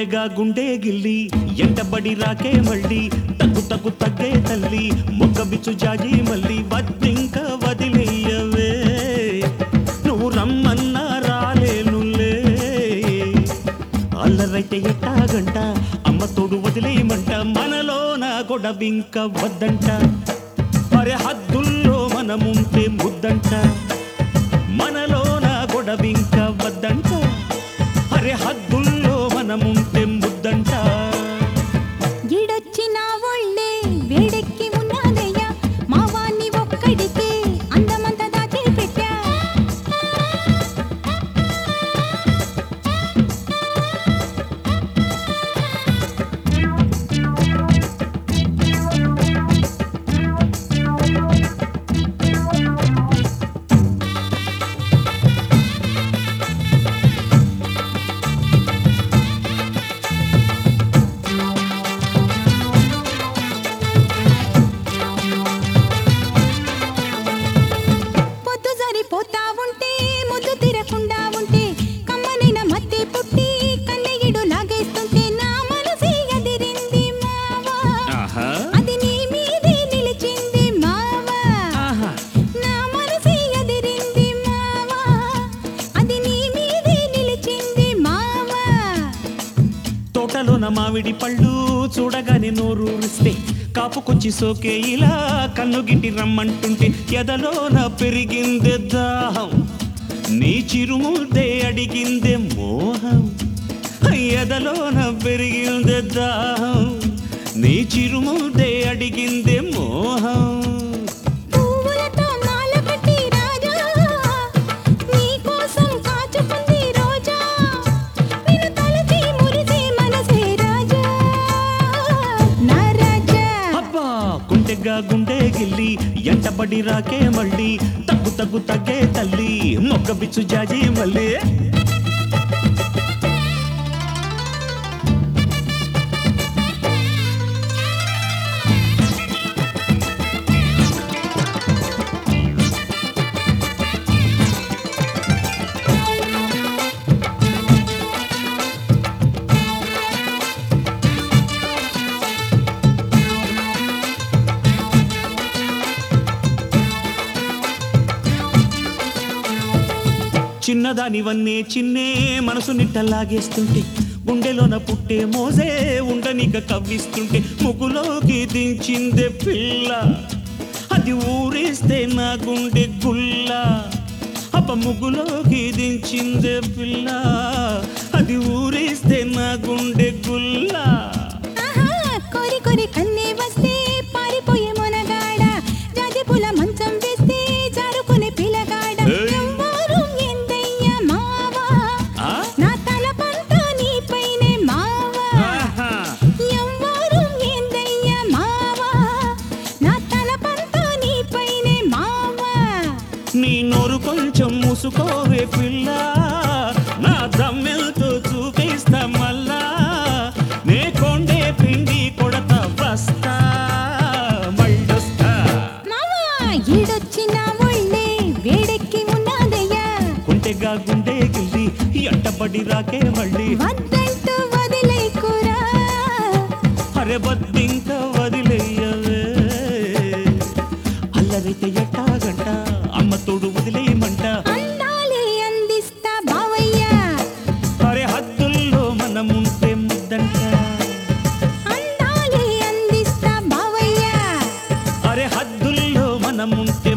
గుండెగా గుండె గిల్లి ఎంటబడి రాకే మళ్ళీ తగ్గు తగ్గు తగ్గే తల్లి మొగ్గ బిచ్చు జాజి మళ్ళీ వద్దింక వదిలేయవే నువ్వు రమ్మన్నా రాలేనులే అల్లరైతే ఎట్టాగంట అమ్మ తోడు వదిలేయమంట మనలోన గొడవింక వద్దంట అరే హద్దుల్లో మనముంటే ముద్దంట మనలోన గొడవింక వద్దంట అరే హద్దుల్లో మనముంటే ముద్దంట ఈడొచ్చిన ఒళ్ళే వేడెక్కి ఉన్నాదయ్యా మావాన్ని ఒక్కడికే అందమంతా దాచి పెట్టా పొద్దు సరిపోతా ఉంటే ముద్దు తిరకుండా ఉంటే కమ్మనైన మత్తి పుట్టి కన్నయ్యడు లాగేస్తుంటే నా మనసే ఎదిరింది మావా ఆహా అది నీ మీదే నిలిచింది మావా ఆహా నా మనసే ఎదిరింది మావా అది నీ మీదే నిలిచింది మావా తోటలోన మామిడి పళ్ళు చూడగానే నోరూరిస్తే కాపుకొచ్చి సోకే ఇలా కన్ను గిట్టి రమ్మంటుంటే ఎదలోన పెరిగిందే దాహం నీ చిరుముద్దే అడిగిందే మోహం ఎదలోన పెరిగిందే దాహం నీ చిరుముద్దే అడిగిందే మోహం పువ్వులతో మాల కట్టి రాజా నీ కోసం కాచుకుంది రోజా నిన్ను తలచి మురిసే మనసే రాజా నా రాజా అబ్బా గుండెగా గుండె గిల్లి ఎంటబడి రాకే మళ్ళీ తగ్గు తగ్గు తగ్గే తల్లి మొగ్గ బిచ్చు జాజి మళ్ళీ చిన్నదానివన్నే చిన్నే మనసు నిట్టలాగేస్తుంటే గుండెలోన పుట్టే మోసే ఉండనిక కవ్విస్తుంటే ముగ్గులోకి దించిందే పిల్ల అది ఊరిస్తే నా గుండె గుల్ల అప్ప ముగ్గులోకి దించిందే పిల్ల అది ఊరిస్తే నా గుండె గుల్ల ఆహా కోరి కోరి కన్నే వస్తే పారిపోయే మొనగాడ జాజి పూల మంచం వేస్తే జారుకునే పిల్లగాడ ఏయ్. ఎవ్వరు ఎందయ్య మావా ఆ? నా తలపంత నీపైనే మావా ఆహా. ఎవ్వరు ఏందయ్య మావా నా తలపంత నీపైనే మావా నీ నోరు కొంచెం మూసుకోవే పిల్ల నా దమ్మెలతో చూపిస్తా మళ్ళా నే కొండే పిండి కొడత వస్తా మళ్ళొస్తా మావా ఈడొచ్చిన ఒళ్ళే వేడెక్కి ఉన్నాదయ్యా గుండెగా గుండె గిల్లి ఎంటబడి రాకే మళ్ళీ వద్దంటూ వదిలేకురా అరే బద్దింక వదిలేయవే అల్లరైతే ఎట్టాగంట అమ్మ తోడు వదిలేయమంట అందాలే అందిస్తా బావయ్యా అరే హద్దుల్లో మనముంటే ముద్దంట అందాలే అందిస్తా బావయ్యా అరే హద్దుల్లో మనముంటే